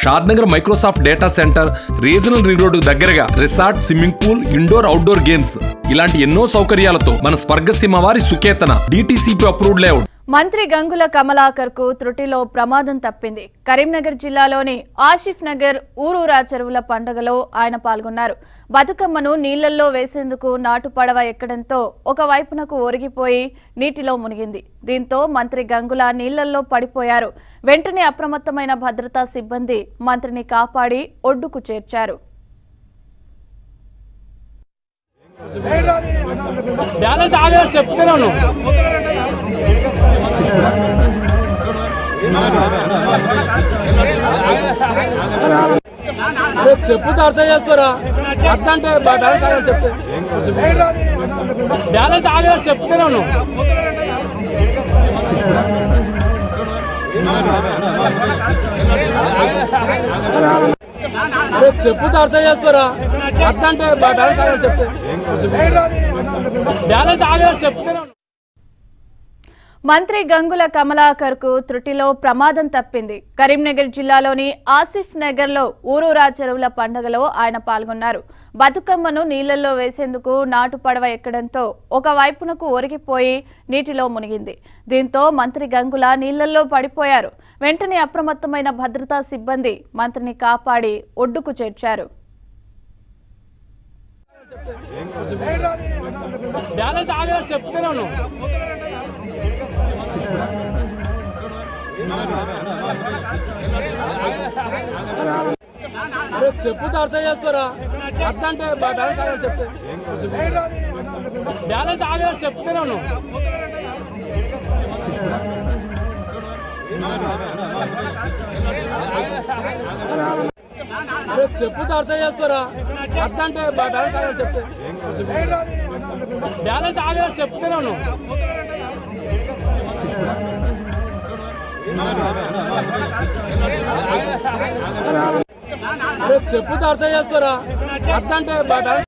Shadnagar Microsoft data centre regional ring road దగ్గరగా resort swimming pool indoor outdoor games ఇలాంటి ఎన్నో సౌకర్యాలతో మన స్వర్గసీమ వారి సుకేతన డిటిసిపి అప్రూవ్డ్ లేఅవుట్ మంత్రి గంగుల కమలాకర్ కు త్రుటిలో ప్రమాదం తప్పింది కరీంనగర్ జిల్లాలోని ఆసిఫ్ నగర్ ఊరూరా చెరువుల పండుగలో ఆయన పాల్గొన్నారు బతుకమ్మను నీళ్లలో వేసేందుకు నాటు పడవ ఎక్కడంతో ఒక వైపునకు ఒరిగిపోయి నీటిలో మునిగింది దీంతో మంత్రి గంగుల నీళ్లలో పడిపోయారు వెంటనే అప్రమత్తమైన భద్రతా సిబ్బంది మంత్రిని కాపాడి ఒడ్డుకు చేర్చారు బ్యాలెన్స్ ఆగే చెప్తున్నాను అరే చెప్పుతో అర్థం చేసుకోరా అర్థం అంటే బా- బ్యాలెన్స్ ఆగే చెప్పు బ్యాలెన్స్ ఆగే చెప్తున్నాను అరే చెప్పుతో అర్థం చేసుకోరా అర్థం అంటే బా- బ్యాలెన్స్ ఆగే చెప్పు బ్యాలెన్స్ ఆగే చెప్తున్నాను మంత్రి గంగుల కమలాకర్ కు త్రుటిలో ప్రమాదం తప్పింది కరీంనగర్ జిల్లాలోని ఆసిఫ్ నగర్ లో ఊరూరా చెరువుల పండుగలో ఆయన పాల్గొన్నారు బతుకమ్మను నీళ్లలో వేసేందుకు నాటు పడవ ఎక్కడంతో ఒక వైపునకు ఒరిగిపోయి నీటిలో మునిగింది దీంతో మంత్రి గంగుల నీళ్లలో పడిపోయారు వెంటనే అప్రమత్తమైన భద్రతా సిబ్బంది మంత్రిని కాపాడి ఒడ్డుకు చేర్చారు బ్యాలెన్స్ ఆగే చెప్తున్నాను అరే చెప్పుతో అర్థం చేసుకోరా అర్థం అంటే బా- బ్యాలెన్స్ ఆగే చెప్పు బ్యాలెన్స్ ఆగే చెప్తున్నాను అరే చెప్పుతో అర్థం చేసుకోరా అర్థం అంటే బా- బ్యాలెన్స్ ఆగే చెప్పు బ్యాలెన్స్ ఆగే చెప్తున్నాను అరే చెప్పుతో అర్థం చేసుకోరా అర్థం అంటే బా- బ్యాలెన్స్